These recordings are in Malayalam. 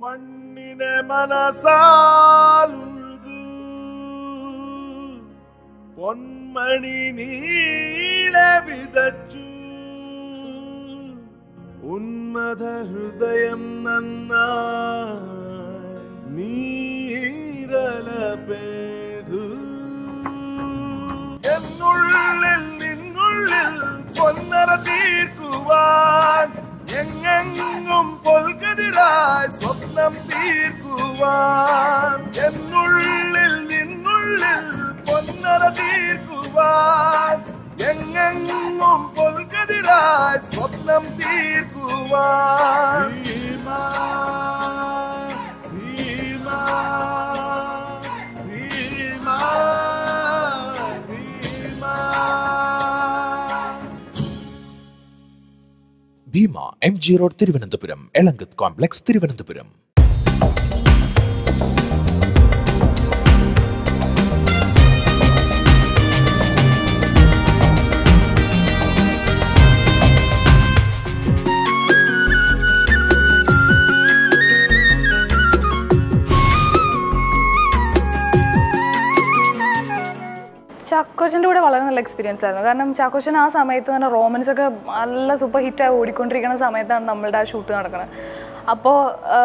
മണ്ണിനെ മനസാലുഴുതു പൊന്മണി നീളെ വിതച്ചു ഉന്മത ഹൃദയം നന്നായി നീരല പേരു എന്നുള്ളിൽ നിന്നുള്ളിൽ പൊന്നറ തീർക്കുവാൻ എങ്ങെങ്ങും പൊൽകതിരായി സ്വപ്നം തീർക്കുവാൻ എന്നുള്ളിൽ നിന്നുള്ളിൽ പൊന്നറ തീർക്കുവാൻ എങ്ങെങ്ങും പൊൽകതിരായി സ്വപ്നം തീർക്കുവാൻ Bhima, Bhima, Bhima, Bhima. Bhima M G road Thiruvananthapuram Elankath complex Thiruvananthapuram ചാക്കോച്ചൻ്റെ കൂടെ വളരെ നല്ല എക്സ്പീരിയൻസ് ആയിരുന്നു കാരണം ചാക്കോച്ചൻ ആ സമയത്ത് തന്നെ റോമൻസ് ഒക്കെ നല്ല സൂപ്പർ ഹിറ്റായി ഓടിക്കൊണ്ടിരിക്കുന്ന സമയത്താണ് നമ്മളുടെ ആ ഷൂട്ട് നടക്കുന്നത് അപ്പോൾ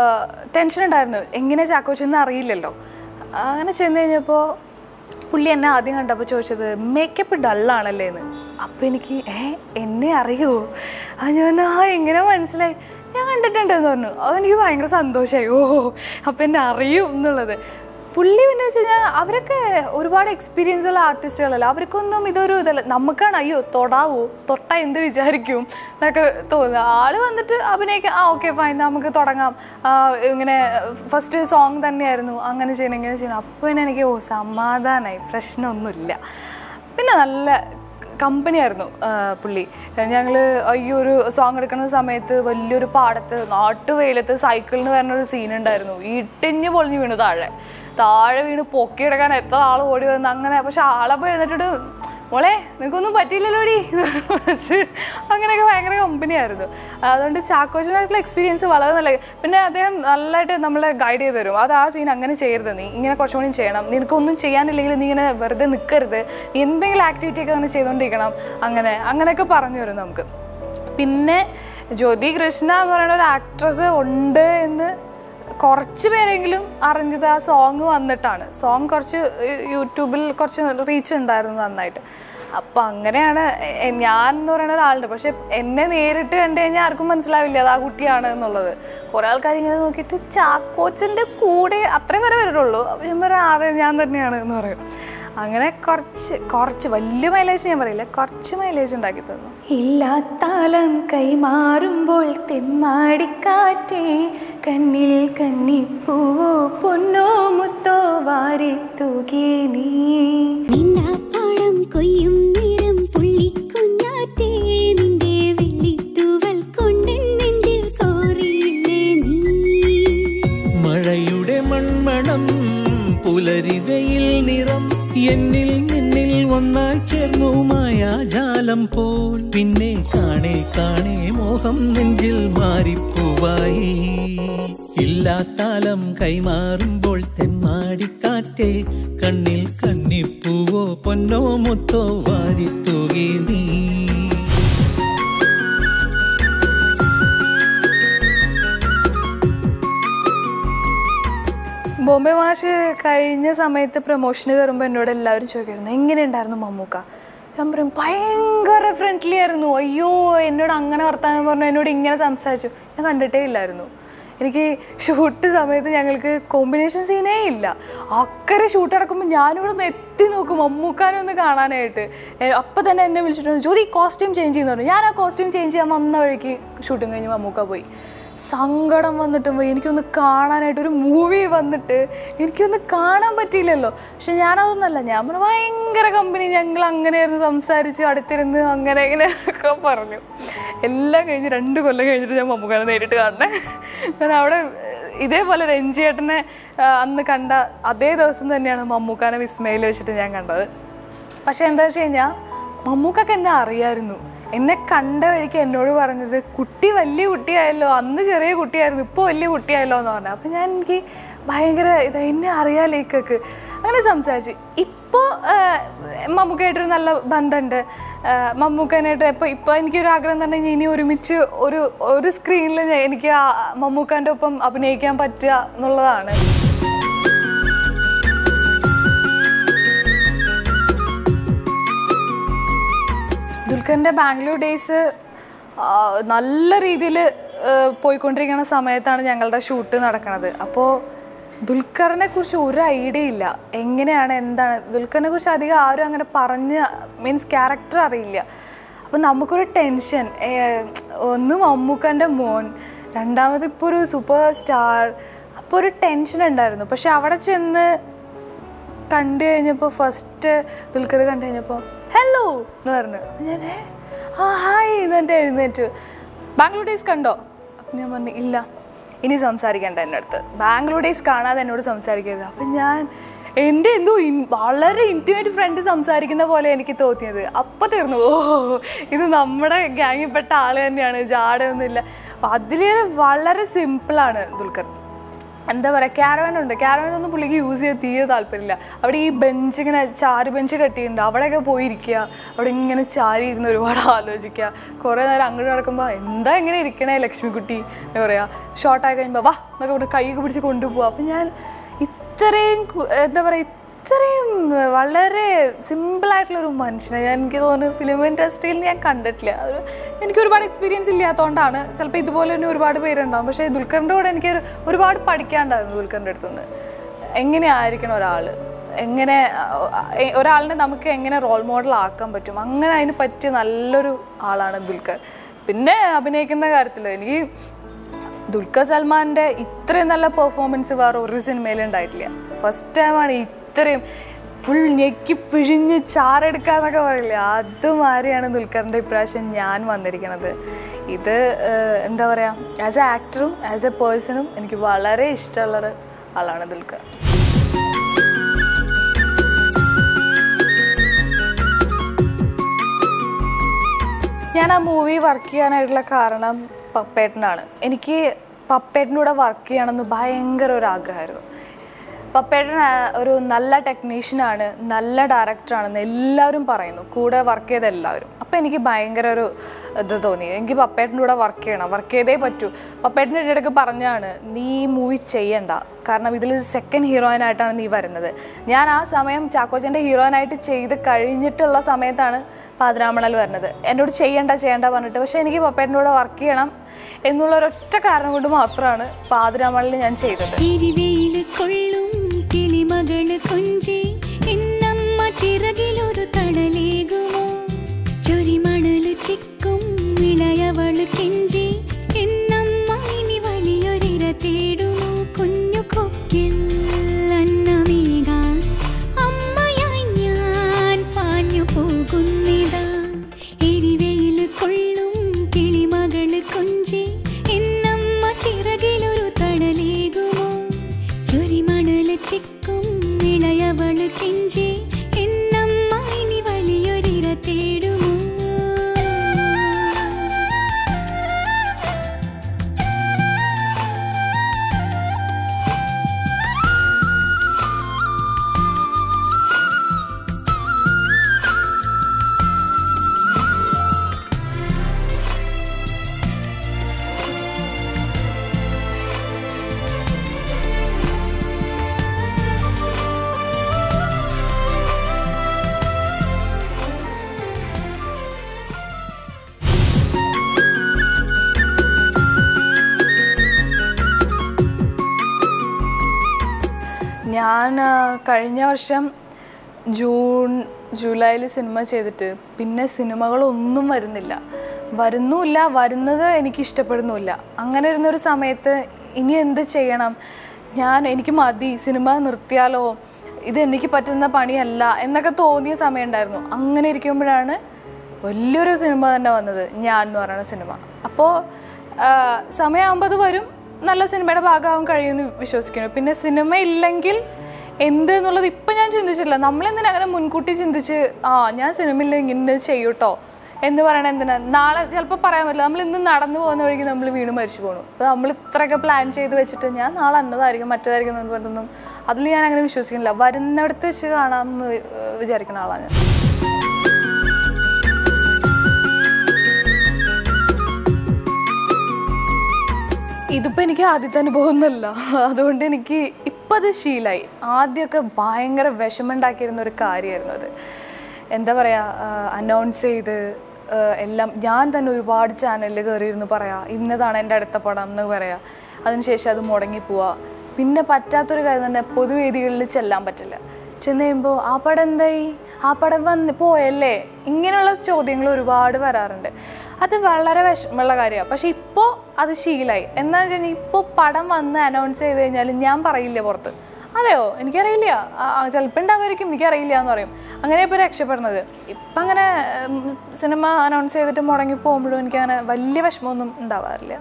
ടെൻഷൻ ഉണ്ടായിരുന്നു എങ്ങനെ ചാക്കോച്ചൻ അറിയില്ലല്ലോ അങ്ങനെ ചെന്ന് കഴിഞ്ഞപ്പോൾ പുള്ളി എന്നെ ആദ്യം കണ്ടപ്പോൾ ചോദിച്ചത് മേക്കപ്പ് ഡള്ളാണല്ലേ എന്ന് അപ്പോൾ എനിക്ക് ഏ എന്നെ അറിയുമോ ആ ഞാൻ ആ എങ്ങനെ മനസ്സിലായി ഞാൻ കണ്ടിട്ടുണ്ടെന്ന് പറഞ്ഞു അപ്പോൾ എനിക്ക് ഭയങ്കര സന്തോഷമായി ഓ അപ്പോൾ എന്നെ അറിയും എന്നുള്ളത് പുള്ളി പിന്നെ വെച്ച് കഴിഞ്ഞാൽ അവരൊക്കെ ഒരുപാട് എക്സ്പീരിയൻസ് ഉള്ള ആർട്ടിസ്റ്റുകളല്ല അവർക്കൊന്നും ഇതൊരു ഇതല്ല നമുക്കാണ് അയ്യോ തൊടാവോ തൊട്ടാ എന്ത് വിചാരിക്കും എന്നൊക്കെ തോന്നുന്നത് ആള് വന്നിട്ട് അഭിനയിക്കാം ആ ഓക്കെ ഫൈൻ നമുക്ക് തുടങ്ങാം ആ, ഇങ്ങനെ ഫസ്റ്റ് സോങ് തന്നെയായിരുന്നു അങ്ങനെ ചെയ്യണം ഇങ്ങനെ ചെയ്യണം അപ്പോൾ തന്നെ എനിക്ക് ഓ സമാധാനമായി പ്രശ്നമൊന്നുമില്ല പിന്നെ നല്ല കമ്പനി ആയിരുന്നു പുള്ളി ഞങ്ങൾ ഈ ഒരു സോങ് എടുക്കുന്ന സമയത്ത് വലിയൊരു പാടത്ത് നാട്ടുവെയിലത്ത് സൈക്കിളിന് വരുന്ന ഒരു സീൻ ഉണ്ടായിരുന്നു ഇട്ടിഞ്ഞ് പൊളിഞ്ഞ് വീണു താഴെ താഴെ വീണ് പൊക്കിയെടുക്കാൻ എത്ര ആൾ ഓടി വന്നു അങ്ങനെ പക്ഷെ ആളപ്പോൾ എഴുന്നേറ്റിട്ട് മോളെ നിനക്കൊന്നും പറ്റിയില്ലല്ലോടി വെച്ച് അങ്ങനെയൊക്കെ ഭയങ്കര കമ്പനിയായിരുന്നു അതുകൊണ്ട് ചാക്കോച്ചനായിട്ടുള്ള എക്സ്പീരിയൻസ് വളരെ നല്ല പിന്നെ അദ്ദേഹം നല്ലതായിട്ട് നമ്മളെ ഗൈഡ് ചെയ്ത് തരും അത് ആ സീൻ അങ്ങനെ ചെയ്യരുത് നീ ഇങ്ങനെ കുറച്ചും കൂടി ചെയ്യണം നിനക്കൊന്നും ചെയ്യാനില്ലെങ്കിൽ നീ ഇങ്ങനെ വെറുതെ നിൽക്കരുത് നീ എന്തെങ്കിലും ആക്ടിവിറ്റി ഒക്കെ അങ്ങനെ ചെയ്തുകൊണ്ടിരിക്കണം അങ്ങനെ അങ്ങനെയൊക്കെ പറഞ്ഞു തരും നമുക്ക് പിന്നെ ജ്യോതി കൃഷ്ണ എന്ന് പറയുന്ന ഒരു ആക്ട്രസ് ഉണ്ട് എന്ന് കുറച്ച് പേരെങ്കിലും അറിഞ്ഞത് ആ സോങ് വന്നിട്ടാണ് സോങ് കുറച്ച് യൂട്യൂബിൽ കുറച്ച് റീച്ച് ഉണ്ടായിരുന്നു നന്നായിട്ട് അപ്പം അങ്ങനെയാണ് എ- ഞാൻ എന്ന് പറയുന്ന ഒരാളുണ്ട് പക്ഷെ എന്നെ നേരിട്ട് കണ്ടു കഴിഞ്ഞാൽ ആർക്കും മനസ്സിലാവില്ല അത് ആ കുട്ടിയാണ് എന്നുള്ളത് കുറേ ആൾക്കാർ ഇങ്ങനെ നോക്കിയിട്ട് ചാക്കോച്ചൻ്റെ കൂടെ അത്രയും വരെ വരുള്ളൂ അപ്പം ഞാൻ പറയാം അതെ ഞാൻ തന്നെയാണ് എന്ന് പറയും അങ്ങനെ കുറച്ച് കുറച്ച് വലിയ മൈലേജ് ഞാൻ പറയില്ല കുറച്ച് മൈലേജ് ഉണ്ടാക്കി തന്നു ഇല്ലാത്താലം കൈമാറുമ്പോൾ തെമ്മാടിക്കാറ്റേ കണ്ണിൽ കന്നിപ്പൂവോ പൊന്നോ മുത്തോ വാരി തൂകി നീ മിണ്ടാപ്പാടം കൊയ്യും നേരം പുള്ളിക്കുഞ്ഞാറ്റേ നിന്റെ വെള്ളിത്തൂവൽ കൊണ്ടെൻ നെഞ്ചിൽ കോറിയില്ലേ നീ മഴയുടെ മൺമണം പുലരിവയിൽ നിറം എന്നിൽ നിന്നിൽ ഒന്നായി ചേർന്നു മായാജാലം പോൽ പിന്നെ കാണേ കാണേ മോഹം നെഞ്ചിൽ മാറിപ്പോവായി ഇല്ലാത്താലം കൈമാറുമ്പോൾ തെമ്മാടിക്കാറ്റേ കണ്ണിൽ കന്നിപ്പൂവോ പൊന്നോ മുത്തോ വാരിത്തൂകി നീ ബോംബെ മാഷ് കഴിഞ്ഞ സമയത്ത് പ്രൊമോഷന് കയറുമ്പോൾ എന്നോട് എല്ലാവരും ചോദിക്കായിരുന്നു എങ്ങനെയുണ്ടായിരുന്നു മമ്മൂക്ക ഞാൻ പറയും ഭയങ്കര ഫ്രണ്ട്ലി ആയിരുന്നു അയ്യോ എന്നോട് അങ്ങനെ വർത്താനം പറഞ്ഞു എന്നോട് ഇങ്ങനെ സംസാരിച്ചു ഞാൻ കണ്ടിട്ടേ ഇല്ലായിരുന്നു എനിക്ക് ഷൂട്ട് സമയത്ത് ഞങ്ങൾക്ക് കോമ്പിനേഷൻ സീനേ ഇല്ല അക്കരെ ഷൂട്ട് നടക്കുമ്പോൾ ഞാനിവിടെ നിന്ന് എത്തി നോക്കും മമ്മൂക്കാനെ ഒന്ന് കാണാനായിട്ട് എ- അപ്പം തന്നെ എന്നെ വിളിച്ചിട്ട് ജ്യോതി കോസ്റ്റ്യൂം ചേഞ്ച് ചെയ്യുന്നു പറഞ്ഞു ഞാൻ ആ കോസ്റ്റ്യൂം ചേഞ്ച് ചെയ്യാൻ വന്ന വഴിക്ക് ഷൂട്ടിങ് കഴിഞ്ഞ് മമ്മൂക്ക പോയി സങ്കടം വന്നിട്ടും പോയി എനിക്കൊന്ന് കാണാനായിട്ട് ഒരു മൂവി വന്നിട്ട് എനിക്കൊന്ന് കാണാൻ പറ്റിയില്ലല്ലോ പക്ഷെ ഞാനതൊന്നല്ല ഞാൻ പറഞ്ഞു ഭയങ്കര കമ്പനി ഞങ്ങൾ അങ്ങനെയായിരുന്നു സംസാരിച്ച് അടുത്തിരുന്ന് അങ്ങനെ ഇങ്ങനെ ഒക്കെ പറഞ്ഞു എല്ലാം കഴിഞ്ഞ് രണ്ട് കൊല്ലം കഴിഞ്ഞിട്ട് ഞാൻ മമ്മൂക്കാനെ നേരിട്ട് കാണണേ ഞാൻ അവിടെ ഇതേപോലെ രഞ്ജിയേട്ടനെ ആ, അന്ന് കണ്ട അതേ ദിവസം തന്നെയാണ് മമ്മൂക്കാനെ വിസ്മയിൽ വെച്ചിട്ട് ഞാൻ കണ്ടത് പക്ഷെ എന്താ വെച്ച് കഴിഞ്ഞാൽ മമ്മൂക്കൊക്കെ എന്നെ അറിയായിരുന്നു എന്നെ കണ്ട വഴിക്ക് എന്നോട് പറഞ്ഞത് കുട്ടി വലിയ കുട്ടിയായല്ലോ അന്ന് ചെറിയ കുട്ടിയായിരുന്നു ഇപ്പോൾ വലിയ കുട്ടിയായല്ലോ എന്ന് പറഞ്ഞു അപ്പം ഞാൻ എനിക്ക് ഭയങ്കര ഇത് എന്നെ അറിയാലോ ഇക്കക്ക് അങ്ങനെ സംസാരിച്ചു ഇപ്പോൾ മമ്മൂക്കായിട്ടൊരു നല്ല ബന്ധമുണ്ട് മമ്മൂക്കനായിട്ട് ഇപ്പോൾ ഇപ്പോൾ എനിക്കൊരു ആഗ്രഹം തന്നെ ഇനി ഒരുമിച്ച് ഒരു ഒരു സ്ക്രീനിൽ എനിക്ക് ആ മമ്മൂക്കാൻ്റെ ഒപ്പം അഭിനയിക്കാൻ പറ്റുക എന്നുള്ളതാണ് ദുൽഖറിൻ്റെ ബാംഗ്ലൂർ ഡേയ്സ് നല്ല രീതിയിൽ പോയിക്കൊണ്ടിരിക്കുന്ന സമയത്താണ് ഞങ്ങളുടെ ഷൂട്ട് നടക്കുന്നത് അപ്പോൾ ദുൽഖറിനെ കുറിച്ച് ഒരു ഐഡിയ ഇല്ല എങ്ങനെയാണ് എന്താണ് ദുൽഖറിനെ കുറിച്ച് അധികം ആരും അങ്ങനെ പറഞ്ഞ് മീൻസ് ക്യാരക്ടർ അറിയില്ല അപ്പം നമുക്കൊരു ടെൻഷൻ ഒന്ന് മമ്മൂക്കൻ്റെ മോൻ രണ്ടാമത് ഇപ്പോൾ ഒരു സൂപ്പർ സ്റ്റാർ അപ്പോൾ ഒരു ടെൻഷൻ ഉണ്ടായിരുന്നു പക്ഷെ അവിടെ ചെന്ന് കണ്ടു കഴിഞ്ഞപ്പോൾ ഫസ്റ്റ് ദുൽഖർ കണ്ടു കഴിഞ്ഞപ്പോൾ ഹലോ എന്ന് പറഞ്ഞു അപ്പം ഞാൻ "ഏ? ആ ഹായ് എന്നിട്ട് എഴുന്നേറ്റു ബാംഗ്ലൂർ ഡേയ്സ് കണ്ടോ അപ്പം ഞാൻ പറഞ്ഞു ഇല്ല ഇനി സംസാരിക്കണ്ട എൻ്റെ അടുത്ത് ബാംഗ്ലൂർ ഡേയ്സ് കാണാതെ എന്നോട് സംസാരിക്കരുത് അപ്പം ഞാൻ എൻ്റെ എന്തോ ഇൻ- വളരെ ഇൻറ്റിമേറ്റ് ഫ്രണ്ട് സംസാരിക്കുന്ന പോലെ എനിക്ക് തോന്നിയത് അപ്പം തീർന്നു ഓ ഇത് നമ്മുടെ ഗ്യാങ്ങിൽപ്പെട്ട ആൾ തന്നെയാണ് ജാടയൊന്നുമില്ല അതിലേറെ വളരെ സിമ്പിളാണ് ദുൽഖർ എന്താ പറയുക ക്യാരവൻ ഉണ്ട് ക്യാരവൻ ഒന്നും പുള്ളിക്ക് യൂസ് ചെയ്യാൻ തീരെ താല്പര്യമില്ല അവിടെ ഈ ബെഞ്ച് ഇങ്ങനെ ചാര് ബെഞ്ച് കെട്ടിയിട്ടുണ്ട് അവിടെയൊക്കെ പോയിരിക്കുക അവിടെ ഇങ്ങനെ ചാരി ഇരുന്ന് ഒരുപാട് ആലോചിക്കുക കുറേ നേരം അങ്ങോട്ട് നടക്കുമ്പോൾ എന്താ ഇങ്ങനെ ഇരിക്കണേ ലക്ഷ്മിക്കുട്ടി എന്താ പറയുക ഷോർട്ടായി കഴിയുമ്പോൾ വാ എന്നൊക്കെ പറഞ്ഞ് കൈയൊക്കെ പിടിച്ച് കൊണ്ടുപോകുക അപ്പം ഞാൻ ഇത്രയും കു- എന്താ പറയുക ഇത്രയും വളരെ സിമ്പിളായിട്ടുള്ളൊരു മനുഷ്യനെ ഞാൻ എനിക്ക് തോന്നുന്നു ഫിലിം ഇൻഡസ്ട്രിയിൽ ഞാൻ കണ്ടിട്ടില്ല അതൊരു എനിക്ക് ഒരുപാട് എക്സ്പീരിയൻസ് ഇല്ലാത്തതുകൊണ്ടാണ് ചിലപ്പോൾ ഇതുപോലെ തന്നെ ഒരുപാട് പേരുണ്ടാവും പക്ഷേ ദുൽഖറിൻ്റെ കൂടെ എനിക്ക് ഒരു- ഒരുപാട് പഠിക്കാണ്ടായിരുന്നു ദുൽഖറിൻ്റെ അടുത്തുനിന്ന് എങ്ങനെയായിരിക്കണം ഒരാൾ എങ്ങനെ അഹ് ഒരാളിനെ നമുക്ക് എങ്ങനെ റോൾ മോഡൽ ആക്കാൻ പറ്റും അങ്ങനെ അതിന് പറ്റിയ നല്ലൊരു ആളാണ് ദുൽഖർ പിന്നെ അഭിനയിക്കുന്ന കാര്യത്തിൽ എനിക്ക് ദുൽഖർ സൽമാൻ്റെ ഇത്രയും നല്ല പെർഫോമൻസ് വേറെ ഒരു സിനിമയിലും ഉണ്ടായിട്ടില്ല ഫസ്റ്റ് ടൈമാണ് ഇത്രയും ഫുൾ ഞെക്കി പിഴിഞ്ഞ് ചാറെടുക്കാന്നൊക്കെ പറയില്ലേ അതുമാതിരിയാണ് ദുൽഖറിൻ്റെ ഇപ്രാവശ്യം ഞാൻ വന്നിരിക്കുന്നത് ഇത് ഏഹ്, എന്താ പറയുക ആസ് എ ആക്ടറും ആസ് എ പേഴ്സണും എനിക്ക് വളരെ ഇഷ്ടമുള്ളൊരു ആളാണ് ദുൽഖർ ഞാൻ ആ മൂവി വർക്ക് ചെയ്യാനായിട്ടുള്ള കാരണം പപ്പേട്ടനാണ് എനിക്ക് പപ്പേട്ടൻ്റെ കൂടെ വർക്ക് ചെയ്യണമെന്ന് ഭയങ്കര ഒരു ആഗ്രഹമായിരുന്നു പപ്പേട്ടൻ ആ, ഒരു നല്ല ടെക്നീഷ്യനാണ് നല്ല ഡയറക്ടറാണെന്ന് എല്ലാവരും പറയുന്നു കൂടെ വർക്ക് ചെയ്ത എല്ലാവരും അപ്പോൾ എനിക്ക് ഭയങ്കര ഒരു ഇത് തോന്നി എനിക്ക് പപ്പേട്ടൻ്റെ കൂടെ വർക്ക് ചെയ്യണം വർക്ക് ചെയ്തേ പറ്റൂ പപ്പേട്ടൻ്റെ ഇടയ്ക്ക് പറഞ്ഞാണ് നീ മൂവി ചെയ്യണ്ട കാരണം ഇതിലൊരു സെക്കൻഡ് ഹീറോയിനായിട്ടാണ് നീ വരുന്നത് ഞാൻ ആ സമയം ചാക്കോച്ചൻ്റെ ഹീറോയിനായിട്ട് ചെയ്ത് കഴിഞ്ഞിട്ടുള്ള സമയത്താണ് പാതിരാമണൽ വരുന്നത് എന്നോട് ചെയ്യണ്ട ചെയ്യണ്ട പറഞ്ഞിട്ട് പക്ഷേ എനിക്ക് പപ്പേട്ടൻ്റെ കൂടെ വർക്ക് ചെയ്യണം എന്നുള്ള ഒരൊറ്റ കാരണം കൊണ്ട് മാത്രമാണ് പാതിരാമണലിൽ ഞാൻ ചെയ്തത് എരിവെയില് കൊള്ളും കിളിമകള് കൊഞ്ചി എന്നമ്മ ചിറകിലൊരു തണലേകുമോ ചൊരിമണല് ചിക്കും ഇളയവള് കെഞ്ചി എന്നമ്മ ഇനി വലിയൊരിര തേടുമോ കുഞ്ഞു കൊക്കിൽ അന്നമേകാൻ അമ്മയായി ഞാൻ പാഞ്ഞു പോകുന്നിതാ എരിവെയില് കൊള്ളും കിളിമകള് കൊഞ്ചി എന്നമ്മ ചിറകിലൊരു തണലേകുമോ ചൊരിമണല് ചിക്കും ഇളയവള് കെഞ്ചി എന്നമ്മ ഇനി വലിയൊരിര തേടുമോ ഞാൻ ആ, കഴിഞ്ഞ വർഷം ജൂൺ ജൂലൈയിൽ സിനിമ ചെയ്തിട്ട് പിന്നെ സിനിമകളൊന്നും വരുന്നില്ല വരുന്നുമില്ല വരുന്നത് എനിക്ക് ഇഷ്ടപ്പെടുന്നുമില്ല അങ്ങനെ ഇരുന്നൊരു സമയത്ത് ഇനി എന്ത് ചെയ്യണം ഞാൻ എനിക്ക് മതി സിനിമ നിർത്തിയാലോ ഇത് എനിക്ക് പറ്റുന്ന പണിയല്ല എന്നൊക്കെ തോന്നിയ സമയം ഉണ്ടായിരുന്നു അങ്ങനെ ഇരിക്കുമ്പോഴാണ് വലിയൊരു സിനിമ തന്നെ വന്നത് ഞാൻ എന്ന് പറയുന്ന സിനിമ അപ്പോൾ സമയമാകുമ്പോൾ അത് വരും നല്ല സിനിമയുടെ ഭാഗമാകാൻ കഴിയുമെന്ന് വിശ്വസിക്കുന്നു പിന്നെ സിനിമ ഇല്ലെങ്കിൽ എന്ത് എന്നുള്ളത് ഇപ്പം ഞാൻ ചിന്തിച്ചിട്ടില്ല നമ്മളെന്തിനാ അങ്ങനെ മുൻകൂട്ടി ചിന്തിച്ച് ആ ഞാൻ സിനിമയിൽ ഇങ്ങനെ ചെയ്യൂട്ടോ എന്ന് പറയണത് എന്തിനാ നാളെ ചിലപ്പോൾ പറയാൻ പറ്റില്ല നമ്മൾ ഇന്ന് നടന്നു പോകുന്ന വഴിക്ക് നമ്മൾ വീണ് മരിച്ചു പോകണം അപ്പോൾ നമ്മൾ ഇത്രയൊക്കെ പ്ലാൻ ചെയ്ത് വെച്ചിട്ട് ഞാൻ നാളെ അന്നതായിരിക്കും മറ്റേതായിരിക്കും എന്ന് പറഞ്ഞൊന്നും അതിൽ ഞാൻ അങ്ങനെ വിശ്വസിക്കുന്നില്ല വരുന്നിടത്ത് വെച്ച് കാണാമെന്ന് വി- വിചാരിക്കുന്ന ആളാണ് ഞാൻ ഇതിപ്പോൾ എനിക്ക് ആദ്യത്തെ അനുഭവം ഒന്നുമല്ല അതുകൊണ്ട് എനിക്ക് ഇപ്പം അത് ശീലമായി ആദ്യമൊക്കെ ഭയങ്കര വിഷമമുണ്ടാക്കിയിരുന്ന ഒരു കാര്യമായിരുന്നു അത് എന്താ പറയുക അനൗൺസ് ചെയ്ത് ആ, എല്ലാം ഞാൻ തന്നെ ഒരുപാട് ചാനലിൽ കയറിയിരുന്ന് പറയാം ഇന്നതാണ് എൻ്റെ അടുത്ത പടം എന്ന് പറയാം അതിനുശേഷം അത് മുടങ്ങി പോവാ പിന്നെ പറ്റാത്തൊരു കാര്യം തന്നെ പൊതുവേദികളിൽ ചെല്ലാൻ പറ്റില്ല ചെന്ന് കഴിയുമ്പോൾ ആ പടം എന്തായി ആ പടം വന്ന് പോയല്ലേ ഇങ്ങനെയുള്ള ചോദ്യങ്ങൾ ഒരുപാട് വരാറുണ്ട് അത് വളരെ വിഷമമുള്ള കാര്യമാണ് പക്ഷെ ഇപ്പോൾ അത് ശീലമായി എന്താണെന്ന് വെച്ച് കഴിഞ്ഞാൽ ഇപ്പോൾ പടം വന്ന് അനൗൺസ് ചെയ്ത് കഴിഞ്ഞാൽ ഞാൻ പറയില്ല പുറത്ത് അതെയോ എനിക്കറിയില്ല ചിലപ്പോൾ ഉണ്ടാവുമായിരിക്കും എനിക്കറിയില്ല എന്ന് പറയും അങ്ങനെ ഇപ്പോൾ രക്ഷപ്പെടുന്നത് ഇപ്പം അങ്ങനെ ഉം, സിനിമ അനൗൺസ് ചെയ്തിട്ട് മുടങ്ങി പോകുമ്പോഴും എനിക്കങ്ങനെ വലിയ വിഷമമൊന്നും ഉണ്ടാവാറില്ല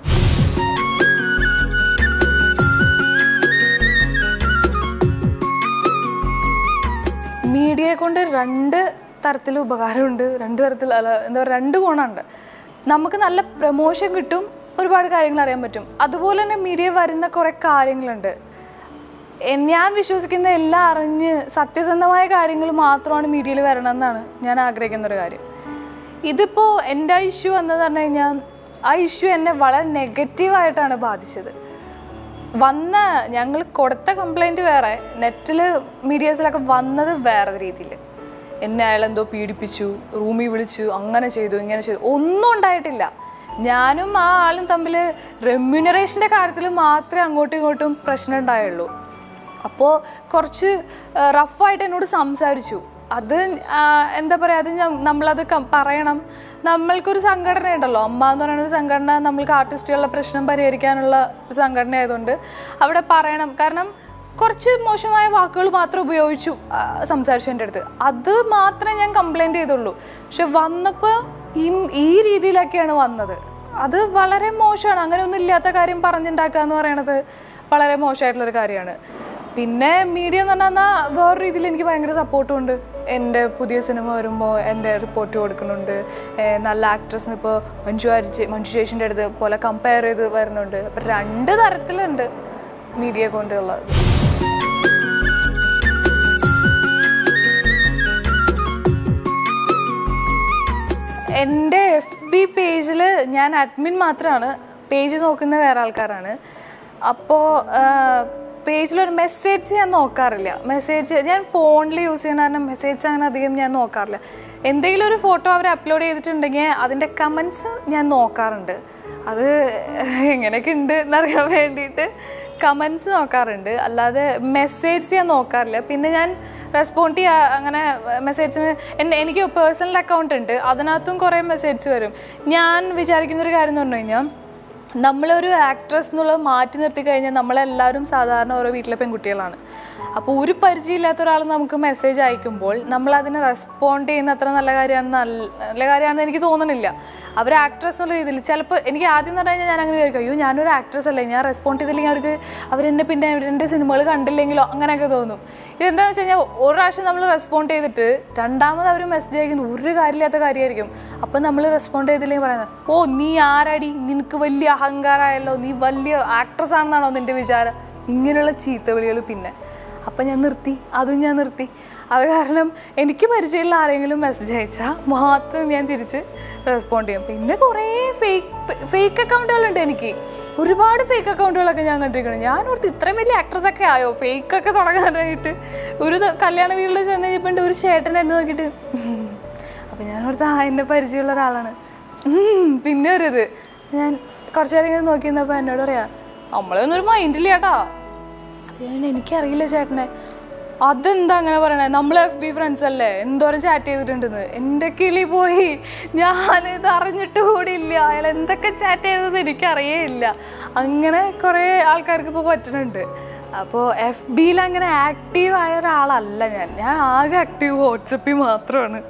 മീഡിയയെ കൊണ്ട് രണ്ട് തരത്തിൽ ഉപകാരമുണ്ട് രണ്ട് തരത്തിൽ അല്ല എന്താ പറയുക രണ്ട് ഗുണമുണ്ട് നമുക്ക് നല്ല പ്രമോഷൻ കിട്ടും ഒരുപാട് കാര്യങ്ങൾ അറിയാൻ പറ്റും അതുപോലെ തന്നെ മീഡിയ വരുന്ന കുറേ കാര്യങ്ങളുണ്ട് എ- ഞാൻ വിശ്വസിക്കുന്ന എല്ലാം അറിഞ്ഞ് സത്യസന്ധമായ കാര്യങ്ങൾ മാത്രമാണ് മീഡിയയിൽ വരണമെന്നാണ് ഞാൻ ആഗ്രഹിക്കുന്ന ഒരു കാര്യം ഇതിപ്പോൾ എൻ്റെ ഇഷ്യൂ എന്ന് പറഞ്ഞു കഴിഞ്ഞാൽ ആ ഇഷ്യൂ എന്നെ വളരെ നെഗറ്റീവായിട്ടാണ് ബാധിച്ചത് വന്ന ഞങ്ങൾ കൊടുത്ത കംപ്ലൈൻറ്റ് വേറെ നെറ്റിൽ മീഡിയാസിലൊക്കെ വന്നത് വേറെ രീതിയിൽ എന്നെ അയാളെന്തോ പീഡിപ്പിച്ചു റൂമിൽ വിളിച്ചു അങ്ങനെ ചെയ്തു ഇങ്ങനെ ചെയ്തു ഒന്നും ഉണ്ടായിട്ടില്ല ഞാനും ആ ആളും തമ്മിൽ റെമ്യൂണറേഷൻ്റെ കാര്യത്തിൽ മാത്രമേ അങ്ങോട്ടും ഇങ്ങോട്ടും പ്രശ്നം ഉണ്ടായുള്ളൂ അപ്പോൾ കുറച്ച് റഫായിട്ട് എന്നോട് സംസാരിച്ചു അത് ആ, എന്താ പറയുക അത് ഞാൻ- നമ്മളത് കം- പറയണം നമ്മൾക്കൊരു സംഘടന ഉണ്ടല്ലോ അമ്മ എന്ന് പറയുന്ന ഒരു സംഘടന നമ്മൾക്ക് ആർട്ടിസ്റ്റുകളുടെ പ്രശ്നം പരിഹരിക്കാനുള്ള ഒരു സംഘടന ആയതുകൊണ്ട് അവിടെ പറയണം കാരണം കുറച്ച് മോശമായ വാക്കുകൾ മാത്രം ഉപയോഗിച്ചു ആ, സംസാരിച്ചു എൻ്റെ അടുത്ത് അത് മാത്രമേ ഞാൻ കംപ്ലൈൻറ്റ് ചെയ്തുള്ളൂ പക്ഷെ വന്നപ്പോൾ ഈ ഈ രീതിയിലൊക്കെയാണ് വന്നത് അത് വളരെ മോശമാണ് അങ്ങനെ ഒന്നും ഇല്ലാത്ത കാര്യം പറഞ്ഞുണ്ടാക്കുക എന്ന് പറയണത് വളരെ മോശമായിട്ടുള്ളൊരു കാര്യമാണ് പിന്നെ മീഡിയ എന്ന് പറഞ്ഞാൽ വേറെ രീതിയിൽ എനിക്ക് ഭയങ്കര സപ്പോർട്ടും ഉണ്ട് എൻ്റെ പുതിയ സിനിമ വരുമ്പോൾ എൻ്റെ റിപ്പോർട്ട് കൊടുക്കുന്നുണ്ട് ഏഹ് നല്ല ആക്ട്രസിന് ഇപ്പോൾ മഞ്ജു അരിച്ച് മഞ്ജു ചേച്ചിൻ്റെ അടുത്ത് പോലെ കമ്പയർ ചെയ്ത് വരുന്നുണ്ട് അപ്പം രണ്ട് തരത്തിലുണ്ട് മീഡിയ കൊണ്ടുള്ളത് എൻ്റെ എഫ് ബി പേജിൽ ഞാൻ അഡ്മിൻ മാത്രമാണ് പേജ് നോക്കുന്ന വേറെ ആൾക്കാരാണ് അപ്പോൾ പേജിലൊരു മെസ്സേജ് ഞാൻ നോക്കാറില്ല മെസ്സേജ് ഞാൻ ഫോണിൽ യൂസ് ചെയ്യുന്ന കാരണം മെസ്സേജ് അങ്ങനെ അധികം ഞാൻ നോക്കാറില്ല എന്തെങ്കിലും ഒരു ഫോട്ടോ അവർ അപ്ലോഡ് ചെയ്തിട്ടുണ്ടെങ്കിൽ അതിൻ്റെ കമൻസ് ഞാൻ നോക്കാറുണ്ട് അത് എങ്ങനെയൊക്കെ ഉണ്ട് എന്നറിയാൻ വേണ്ടിയിട്ട് കമൻസ് നോക്കാറുണ്ട് അല്ലാതെ മെസ്സേജ് ഞാൻ നോക്കാറില്ല പിന്നെ ഞാൻ റെസ്പോണ്ട് ചെയ്യാ അങ്ങനെ മെസ്സേജിന് എൻ്റെ എനിക്ക് പേഴ്സണൽ അക്കൗണ്ട് ഉണ്ട് അതിനകത്തും കുറേ മെസ്സേജ് വരും ഞാൻ വിചാരിക്കുന്ന ഒരു കാര്യം എന്ന് പറഞ്ഞു കഴിഞ്ഞാൽ നമ്മളൊരു ആക്ട്രസ് എന്നുള്ളത് മാറ്റി നിർത്തി കഴിഞ്ഞാൽ നമ്മളെല്ലാവരും സാധാരണ ഓരോ വീട്ടിലെ പെൺകുട്ടികളാണ് അപ്പോൾ ഒരു പരിചയമില്ലാത്ത ഒരാൾ നമുക്ക് മെസ്സേജ് അയക്കുമ്പോൾ നമ്മൾ അതിനെ റെസ്പോണ്ട് ചെയ്യുന്ന അത്ര നല്ല കാര്യമാണ് നല്ല നല്ല കാര്യമാണെന്ന് എനിക്ക് തോന്നണില്ല അവർ ആക്ട്രസ് എന്നുള്ള രീതിയിൽ ചിലപ്പോൾ എനിക്ക് ആദ്യം എന്ന് പറഞ്ഞു കഴിഞ്ഞാൽ ഞാൻ അങ്ങനെ വിചാരിക്കും അയ്യോ ഞാനൊരു ആക്ട്രസ് അല്ലേ ഞാൻ റെസ്പോണ്ട് ചെയ്തില്ലെങ്കിൽ അവർക്ക് അവരെന്നെ പിന്നെ അവരെൻ്റെ സിനിമകൾ കണ്ടില്ലെങ്കിലോ അങ്ങനെയൊക്കെ തോന്നും ഇതെന്താണെന്ന് വെച്ച് കഴിഞ്ഞാൽ ഒരു പ്രാവശ്യം നമ്മൾ റെസ്പോണ്ട് ചെയ്തിട്ട് രണ്ടാമത് അവർ മെസ്സേജ് അയക്കുന്നത് ഒരു കാര്യമില്ലാത്ത കാര്യമായിരിക്കും അപ്പം നമ്മൾ റെസ്പോണ്ട് ചെയ്തില്ലെങ്കിൽ പറയുന്നത് ഓ നീ ആരടി നിനക്ക് വലിയ അഹങ്കാരമായല്ലോ നീ വലിയ ആക്ട്രസ് ആണെന്നാണോ നിൻ്റെ വിചാരം ഇങ്ങനെയുള്ള ചീത്തവിളികൾ പിന്നെ അപ്പം ഞാൻ നിർത്തി അതും ഞാൻ നിർത്തി അത് കാരണം എനിക്ക് പരിചയമുള്ള ആരെങ്കിലും മെസ്സേജ് അയച്ചാൽ മാത്രം ഞാൻ തിരിച്ച് റെസ്പോണ്ട് ചെയ്യും പിന്നെ കുറേ ഫേക്ക് ഫേക്ക് അക്കൗണ്ടുകളുണ്ട് എനിക്ക് ഒരുപാട് ഫേക്ക് അക്കൗണ്ടുകളൊക്കെ ഞാൻ കണ്ടിരിക്കണം ഞാൻ ഓർത്ത് ഇത്രയും വലിയ ആക്ട്രസ് ഒക്കെ ആയോ ഫേക്ക് ഒക്കെ തുടങ്ങാനായിട്ട് ഒരു ദ- കല്യാണ വീട്ടിൽ ചെന്ന് കഴിഞ്ഞപ്പോൾ ഒരു ചേട്ടൻ എന്നെ നോക്കിയിട്ട് അപ്പം ഞാൻ ഓർത്ത് ആ എന്നെ പരിചയമുള്ള ഒരാളാണ് ഉം, പിന്നെ ഒരു ഇത് ഞാൻ കുറച്ച് നേരം ഇങ്ങനെ നോക്കി നിന്നപ്പോൾ എന്നോട് പറയാം നമ്മളൊന്നും ഒരു മൈൻഡില്ല ചേട്ടാ ഞാൻ എനിക്കറിയില്ല ചേട്ടനെ അതെന്താ അങ്ങനെ പറയണേ നമ്മൾ എഫ് ബി ഫ്രണ്ട്സ് അല്ലേ എന്തോരം ചാറ്റ് ചെയ്തിട്ടുണ്ടെന്ന് എൻ്റെ കിളി പോയി ഞാനിത് അറിഞ്ഞിട്ട് കൂടിയില്ല അയാൾ എന്തൊക്കെ ചാറ്റ് ചെയ്തത് എനിക്കറിയേയില്ല അങ്ങനെ കുറേ ആൾക്കാർക്ക് ഇപ്പോൾ പറ്റുന്നുണ്ട് അപ്പോൾ എഫ് ബിയിൽ അങ്ങനെ ആക്റ്റീവായ ഒരാളല്ല ഞാൻ ഞാൻ ആകെ ആക്റ്റീവ് വാട്സപ്പിൽ മാത്രമാണ്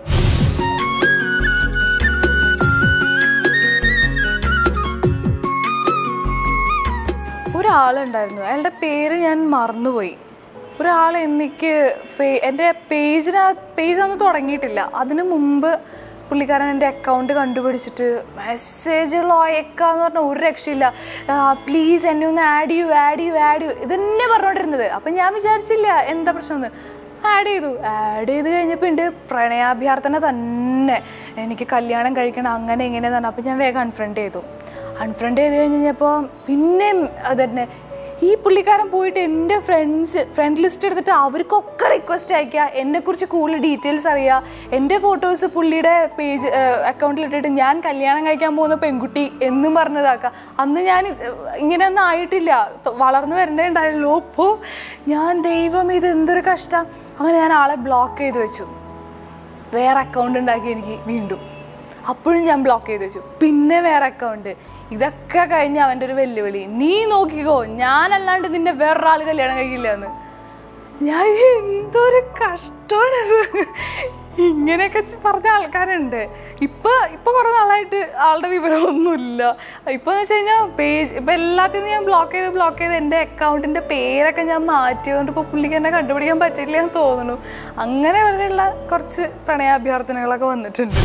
ഒരാളുണ്ടായിരുന്നു അയാളുടെ പേര് ഞാൻ മറന്നുപോയി ഒരാൾ എനിക്ക് ഫേ എൻ്റെ പേജിന് പേജ് ഒന്നും തുടങ്ങിയിട്ടില്ല അതിനു മുമ്പ് പുള്ളിക്കാരൻ എൻ്റെ അക്കൗണ്ട് കണ്ടുപിടിച്ചിട്ട് മെസ്സേജുകൾ അയക്കാന്ന് പറഞ്ഞാൽ ഒരു രക്ഷയില്ല പ്ലീസ് എന്നെ ഒന്ന് ആഡ് ചെയ്യൂ ആഡ് ചെയ്യൂ ആഡ് ചെയ്യൂ ഇതന്നെ പറഞ്ഞുകൊണ്ടിരുന്നത് അപ്പം ഞാൻ വിചാരിച്ചില്ല എന്താ പ്രശ്നമെന്ന് ആഡ് ചെയ്തു ആഡ് ചെയ്ത് കഴിഞ്ഞപ്പോൾ ഉണ്ട് പ്രണയാഭ്യർത്ഥന തന്നെ എനിക്ക് കല്യാണം കഴിക്കണം അങ്ങനെ ഇങ്ങനെ തന്നെ അപ്പം ഞാൻ വേഗം അൺഫ്രണ്ട് ചെയ്തു അൺഫ്രണ്ട് ചെയ്ത് കഴിഞ്ഞ് കഴിഞ്ഞപ്പോൾ പിന്നെയും അതന്നെ ഈ പുള്ളിക്കാരൻ പോയിട്ട് എൻ്റെ ഫ്രണ്ട്സ് ഫ്രണ്ട് ലിസ്റ്റ് എടുത്തിട്ട് അവർക്കൊക്കെ റിക്വസ്റ്റ് അയക്കുക എന്നെക്കുറിച്ച് കൂടുതൽ ഡീറ്റെയിൽസ് അറിയുക എൻ്റെ ഫോട്ടോസ് പുള്ളിയുടെ പേജ് അക്കൗണ്ടിൽ ഇട്ടിട്ട് ഞാൻ കല്യാണം കഴിക്കാൻ പോകുന്ന പെൺകുട്ടി എന്നും പറഞ്ഞതാക്കുക അന്ന് ഞാൻ ഇത് ഇങ്ങനെയൊന്നും ആയിട്ടില്ല ത- വളർന്നു വരണ്ടേ ഉണ്ടായുള്ളൂ അപ്പോൾ ഞാൻ ദൈവം ഇത് എന്തൊരു കഷ്ടം അങ്ങനെ ഞാൻ ആളെ ബ്ലോക്ക് ചെയ്ത് വെച്ചു വേറെ അക്കൗണ്ട് ഉണ്ടാക്കി എനിക്ക് വീണ്ടും അപ്പോഴും ഞാൻ ബ്ലോക്ക് ചെയ്ത് വെച്ചു പിന്നെ വേറെ അക്കൗണ്ട് ഇതൊക്കെ കഴിഞ്ഞ് അവൻ്റെ ഒരു വെല്ലുവിളി നീ നോക്കിക്കോ ഞാനല്ലാണ്ട് നിന്നെ വേറൊരാൾ കല്യാണം കഴിക്കില്ല എന്ന് ഞാൻ എന്തൊരു കഷ്ടമാണിത് ഇങ്ങനെയൊക്കെ ചെ- പറഞ്ഞ ആൾക്കാരുണ്ട് ഇപ്പൊ ഇപ്പൊ കുറെ നാളായിട്ട് ആളുടെ വിവരമൊന്നുമില്ല ഇപ്പൊ എന്ന് വെച്ച് കഴിഞ്ഞാൽ പേജ് ഇപ്പൊ എല്ലാത്തിനും ഞാൻ ബ്ലോക്ക് ചെയ്ത് ബ്ലോക്ക് ചെയ്ത് എൻ്റെ അക്കൗണ്ടിന്റെ പേരൊക്കെ ഞാൻ മാറ്റിയതുകൊണ്ട് ഇപ്പൊ പുള്ളിക്ക് എന്നെ കണ്ടുപിടിക്കാൻ പറ്റില്ല എന്ന് തോന്നുന്നു അങ്ങനെ വരെയുള്ള കുറച്ച് പ്രണയാഭ്യർത്ഥനകളൊക്കെ വന്നിട്ടുണ്ട്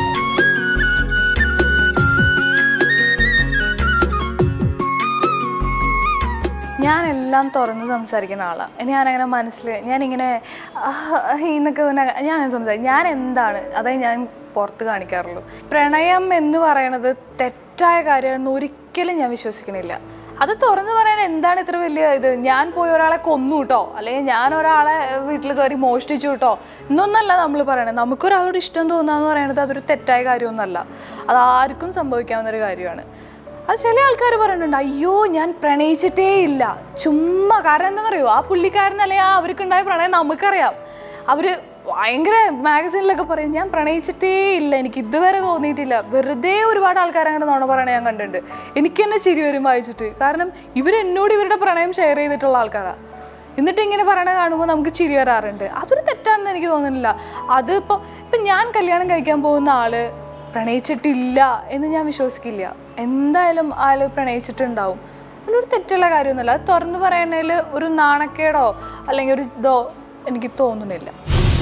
ഞാനെല്ലാം തുറന്ന് സംസാരിക്കുന്ന ആളാണ് ഞാനങ്ങനെ മനസ്സിൽ ഞാനിങ്ങനെ ആഹ് എന്നൊക്കെ പിന്നെ ഞാൻ അങ്ങനെ സംസാരിക്കും ഞാൻ എന്താണ് അതേ ഞാൻ പുറത്ത് കാണിക്കാറുള്ളൂ പ്രണയം എന്ന് പറയണത് തെറ്റായ കാര്യമാണെന്ന് ഒരിക്കലും ഞാൻ വിശ്വസിക്കണില്ല അത് തുറന്നു പറയാൻ എന്താണ് ഇത്ര വലിയ ഇത് ഞാൻ പോയി ഒരാളെ കൊന്നു കേട്ടോ അല്ലെങ്കിൽ ഞാൻ ഒരാളെ വീട്ടിൽ കയറി മോഷ്ടിച്ചു കേട്ടോ എന്നൊന്നല്ല നമ്മൾ പറയണത് നമുക്കൊരാളോട് ഇഷ്ടം തോന്നുക എന്ന് പറയുന്നത് അതൊരു തെറ്റായ കാര്യമൊന്നുമല്ല അത് ആർക്കും സംഭവിക്കാവുന്ന ഒരു കാര്യമാണ് അത് ചില ആൾക്കാർ പറയുന്നുണ്ട് അയ്യോ ഞാൻ പ്രണയിച്ചിട്ടേ ഇല്ല ചുമ്മാ കാരണം എന്താണെന്നറിയോ ആ പുള്ളിക്കാരൻ അല്ലെങ്കിൽ ആ അവർക്കുണ്ടായ പ്രണയം നമുക്കറിയാം അവർ ഭയങ്കര മാഗസീനിലൊക്കെ പറയും ഞാൻ പ്രണയിച്ചിട്ടേ ഇല്ല എനിക്ക് ഇതുവരെ തോന്നിയിട്ടില്ല വെറുതെ ഒരുപാട് ആൾക്കാർ അങ്ങനെ നോണ പറയണ ഞാൻ കണ്ടിട്ടുണ്ട് എനിക്ക് തന്നെ ചിരി വരും വായിച്ചിട്ട് കാരണം ഇവരെന്നോട് ഇവരുടെ പ്രണയം ഷെയർ ചെയ്തിട്ടുള്ള ആൾക്കാരാണ് എന്നിട്ട് ഇങ്ങനെ പറയണ കാണുമ്പോൾ നമുക്ക് ചിരി വരാറുണ്ട് അതൊരു തെറ്റാണെന്ന് എനിക്ക് തോന്നുന്നില്ല അതിപ്പോൾ ഇപ്പം ഞാൻ കല്യാണം കഴിക്കാൻ പോകുന്ന ആള് പ്രണയിച്ചിട്ടില്ല എന്ന് ഞാൻ വിശ്വസിക്കില്ല എന്തായാലും ആള് പ്രണയിച്ചിട്ടുണ്ടാവും അതിലൊരു തെറ്റുള്ള കാര്യമൊന്നുമില്ല അത് തുറന്നു പറയണതിൽ ഒരു നാണക്കേടോ അല്ലെങ്കിൽ ഒരു ഇതോ എനിക്ക് തോന്നുന്നില്ല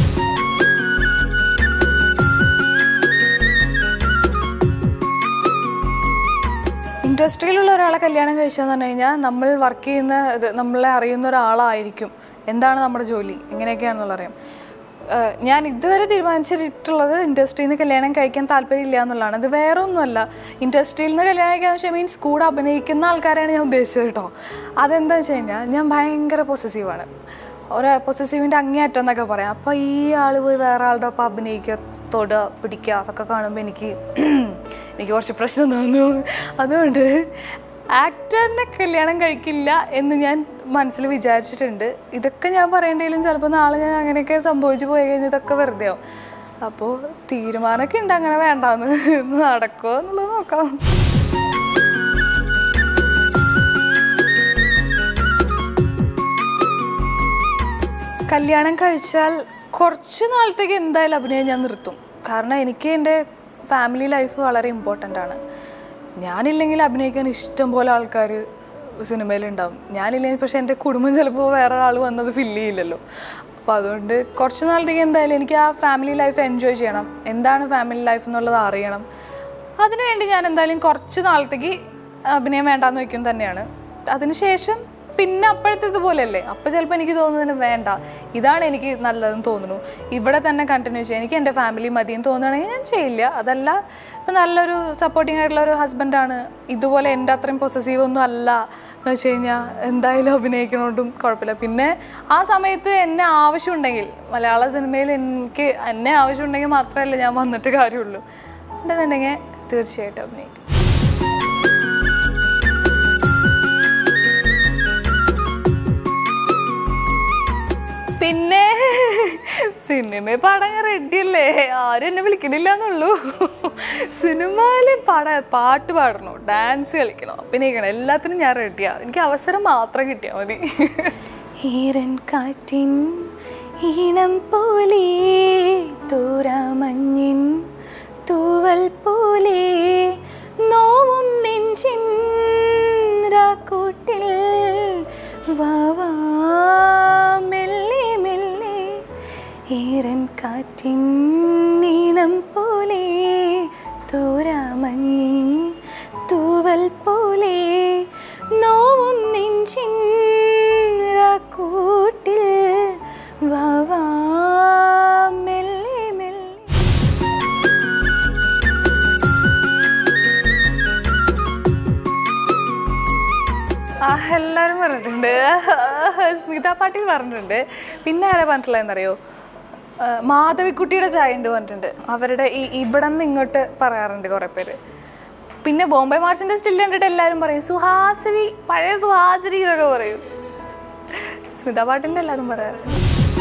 ഇൻഡസ്ട്രിയിലുള്ള ഒരാളെ കല്യാണം കഴിച്ചതെന്ന് പറഞ്ഞു കഴിഞ്ഞാൽ നമ്മൾ വർക്ക് ചെയ്യുന്ന ഇത് നമ്മളെ അറിയുന്ന ഒരാളായിരിക്കും എന്താണ് നമ്മുടെ ജോലി എങ്ങനെയൊക്കെയാണെന്നുള്ള അറിയാം ഏഹ് ഞാൻ ഇതുവരെ തീരുമാനിച്ചിട്ടുള്ളത് ഇൻഡസ്ട്രിയിൽ നിന്ന് കല്യാണം കഴിക്കാൻ താല്പര്യമില്ല എന്നുള്ളതാണ് ഇത് വേറെ ഒന്നുമല്ല ഇൻഡസ്ട്രിയിൽ നിന്ന് കല്യാണം കഴിക്കാൻ വെച്ചാൽ മീൻസ് കൂടെ അഭിനയിക്കുന്ന ആൾക്കാരെയാണ് ഞാൻ ഉദ്ദേശിച്ചത് കേട്ടോ അതെന്താ വെച്ച് കഴിഞ്ഞാൽ ഞാൻ ഭയങ്കര പൊസസീവാണ് ഒരു പൊസസീവിൻ്റെ അങ്ങേയറ്റം എന്നൊക്കെ പറയാം അപ്പോൾ ഈ ആൾ പോയി വേറെ ആളുടെ ഒപ്പം അഭിനയിക്കുക തൊടുക പിടിക്കുക അതൊക്കെ കാണുമ്പോൾ എനിക്ക് എനിക്ക് കുറച്ച് പ്രശ്നം തോന്നുന്നു അതുകൊണ്ട് ആക്ടറിനെ കല്യാണം കഴിക്കില്ല എന്ന് ഞാൻ മനസ്സിൽ വിചാരിച്ചിട്ടുണ്ട് ഇതൊക്കെ ഞാൻ പറയേണ്ടതിലും ചിലപ്പോൾ നാളെ ഞാൻ അങ്ങനെയൊക്കെ സംഭവിച്ചു പോയി കഴിഞ്ഞാൽ ഇതൊക്കെ വെറുതെ ആവും അപ്പോൾ തീരുമാനമൊക്കെ ഉണ്ട് അങ്ങനെ വേണ്ടാന്ന് നടക്കുമോ എന്നുള്ളത് നോക്കാം കല്യാണം കഴിച്ചാൽ കുറച്ച് നാളത്തേക്ക് എന്തായാലും അഭിനയം ഞാൻ നിർത്തും കാരണം എനിക്ക് എൻ്റെ ഫാമിലി ലൈഫ് വളരെ ഇമ്പോർട്ടൻ്റ് ആണ് ഞാനില്ലെങ്കിൽ അഭിനയിക്കാൻ ഇഷ്ടം പോലെ ആൾക്കാർ സിനിമയിലുണ്ടാവും ഞാനില്ലെങ്കിൽ പക്ഷേ എൻ്റെ കുടുംബം ചിലപ്പോൾ വേറെ ആൾ വന്നത് ഫില്ല് ചെയ്യില്ലല്ലോ അപ്പോൾ അതുകൊണ്ട് കുറച്ച് നാളത്തേക്ക് എന്തായാലും എനിക്ക് ആ ഫാമിലി ലൈഫ് എൻജോയ് ചെയ്യണം എന്താണ് ഫാമിലി ലൈഫ് എന്നുള്ളത് അറിയണം അതിനുവേണ്ടി ഞാൻ എന്തായാലും കുറച്ച് നാളത്തേക്ക് അഭിനയം വേണ്ടാന്ന് വയ്ക്കും തന്നെയാണ് അതിനുശേഷം പിന്നെ അപ്പോഴത്തെ ഇതുപോലെയല്ലേ അപ്പോൾ ചിലപ്പോൾ എനിക്ക് തോന്നുന്നതിന് വേണ്ട ഇതാണ് എനിക്ക് നല്ലതെന്ന് തോന്നുന്നു ഇവിടെ തന്നെ കണ്ടിന്യൂ ചെയ്യാം എനിക്ക് എൻ്റെ ഫാമിലി മതിയെന്ന് തോന്നുകയാണെങ്കിൽ ഞാൻ ചെയ്യില്ല അതല്ല ഇപ്പം നല്ലൊരു സപ്പോർട്ടിംഗ് ആയിട്ടുള്ള ഒരു ഹസ്ബൻഡാണ് ഇതുപോലെ എൻ്റെ അത്രയും പൊസസീവ് ഒന്നും അല്ല എന്ന് വെച്ച് കഴിഞ്ഞാൽ എന്തായാലും അഭിനയിക്കണോണ്ടും കുഴപ്പമില്ല പിന്നെ ആ സമയത്ത് എന്നെ ആവശ്യമുണ്ടെങ്കിൽ മലയാള സിനിമയിൽ എനിക്ക് എന്നെ ആവശ്യമുണ്ടെങ്കിൽ മാത്രമല്ല ഞാൻ വന്നിട്ട് കാര്യമുള്ളൂ ഉണ്ടെന്നുണ്ടെങ്കിൽ തീർച്ചയായിട്ടും അഭിനയിക്കും പിന്നെ സിനിമ പാടാൻ ഞാൻ റെഡിയല്ലേ ആരും എന്നെ വിളിക്കണില്ല എന്നുള്ളൂ സിനിമയിൽ പാടാ പാട്ട് പാടണോ ഡാൻസ് കളിക്കണോ അഭിനയിക്കണം എല്ലാത്തിനും ഞാൻ റെഡിയാ എനിക്ക് അവസരം മാത്രം കിട്ടിയാൽ മതി ഈരൻ കാറ്റിൻ ഈണം പോലെ തോരാമഞ്ഞിൻ തൂവൽ പോലെ നോവും നെഞ്ചിൻ രാക്കൂട്ടിൽ വാവാ മെല്ലെ മെല്ലെ ഈരൻ കാറ്റിൻ നീണം പോലെ മഞ്ഞിൻ തൂവൽ പോലെ നോവും നെഞ്ചിൻ കൂട്ടിൽ വാവാ മെല്ലെ മെല്ലെ ആ എല്ലാവരും പറഞ്ഞിട്ടുണ്ട് സ്മിത പാട്ടീൽ പറഞ്ഞിട്ടുണ്ട് പിന്നെ ആരാ പറഞ്ഞിട്ടുള്ള എന്നറിയോ ആ, മാധവിക്കുട്ടിയുടെ ചായ ഉണ്ട് പറഞ്ഞിട്ടുണ്ട് അവരുടെ ഈ ഇവിടെ നിന്ന് ഇങ്ങോട്ട് പറയാറുണ്ട് കുറേ പേര് പിന്നെ ബോംബെ മാർച്ചിൻ്റെ സ്റ്റിൽ കണ്ടിട്ട് എല്ലാവരും പറയും സുഹാസിനി പഴയ സുഹാസിനി എന്നൊക്കെ പറയും സ്മിത പാട്ടീലിൻ്റെ എല്ലാവരും പറയാറുണ്ട്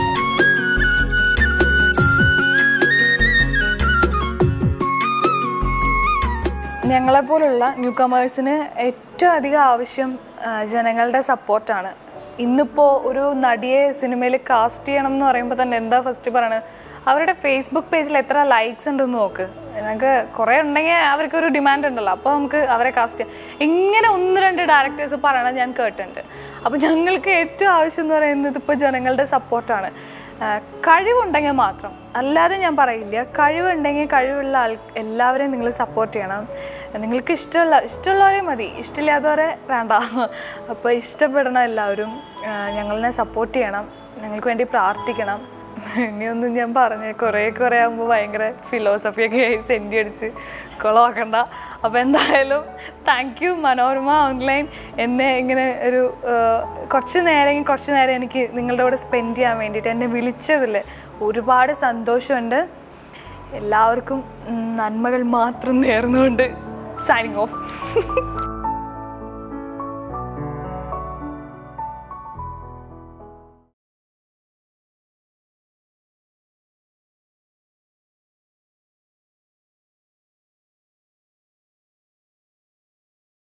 ഞങ്ങളെപ്പോലുള്ള ന്യൂ കമേഴ്സിന് ഏറ്റവും അധികം ആവശ്യം ആ, ജനങ്ങളുടെ സപ്പോർട്ടാണ് ഇന്നിപ്പോൾ ഒരു നടിയെ സിനിമയിൽ കാസ്റ്റ് ചെയ്യണം എന്ന് പറയുമ്പോൾ തന്നെ എന്താ ഫസ്റ്റ് പറയണത് അവരുടെ ഫേസ്ബുക്ക് പേജിൽ എത്ര ലൈക്സ് ഉണ്ടെന്ന് നോക്ക് ഞങ്ങൾക്ക് കുറേ ഉണ്ടെങ്കിൽ അവർക്കൊരു ഡിമാൻഡ് ഉണ്ടല്ലോ അപ്പോൾ നമുക്ക് അവരെ കാസ്റ്റ് ചെയ്യാം ഇങ്ങനെ ഒന്ന് രണ്ട് ഡയറക്ടേഴ്സ് പറയണത് ഞാൻ കേട്ടിട്ടുണ്ട് അപ്പോൾ ഞങ്ങൾക്ക് ഏറ്റവും ആവശ്യം എന്ന് പറയുന്നത് ഇപ്പോൾ ജനങ്ങളുടെ സപ്പോർട്ടാണ് കഴിവുണ്ടെങ്കിൽ മാത്രം അല്ലാതെ ഞാൻ പറയില്ല കഴിവുണ്ടെങ്കിൽ കഴിവുള്ള ആൾ എല്ലാവരെയും നിങ്ങൾ സപ്പോർട്ട് ചെയ്യണം നിങ്ങൾക്ക് ഇഷ്ടമുള്ള ഇഷ്ടമുള്ളവരെ മതി ഇഷ്ടമില്ലാത്തവരെ വേണ്ട അപ്പോൾ ഇഷ്ടപ്പെടണം എല്ലാവരും ആ, ഞങ്ങളെ സപ്പോർട്ട് ചെയ്യണം ഞങ്ങൾക്ക് വേണ്ടി പ്രാർത്ഥിക്കണം ഇനിയൊന്നും ഞാൻ പറഞ്ഞ കുറേ കുറേ ആകുമ്പോൾ ഭയങ്കര ഫിലോസഫിയൊക്കെ ആയി സെൻറ്റി അടിച്ച് കുളമാക്കണ്ട അപ്പോൾ എന്തായാലും താങ്ക് യു മനോരമ ഓൺലൈൻ എന്നെ ഇങ്ങനെ ഒരു ആ, കുറച്ച് നേരം കുറച്ച് നേരം എനിക്ക് നിങ്ങളുടെ കൂടെ സ്പെൻഡ് ചെയ്യാൻ വേണ്ടിയിട്ട് എന്നെ വിളിച്ചതിൽ ഒരുപാട് സന്തോഷമുണ്ട് എല്ലാവർക്കും ഉം, നന്മകൾ മാത്രം നേർന്നുകൊണ്ട് സൈനിങ് ഓഫ്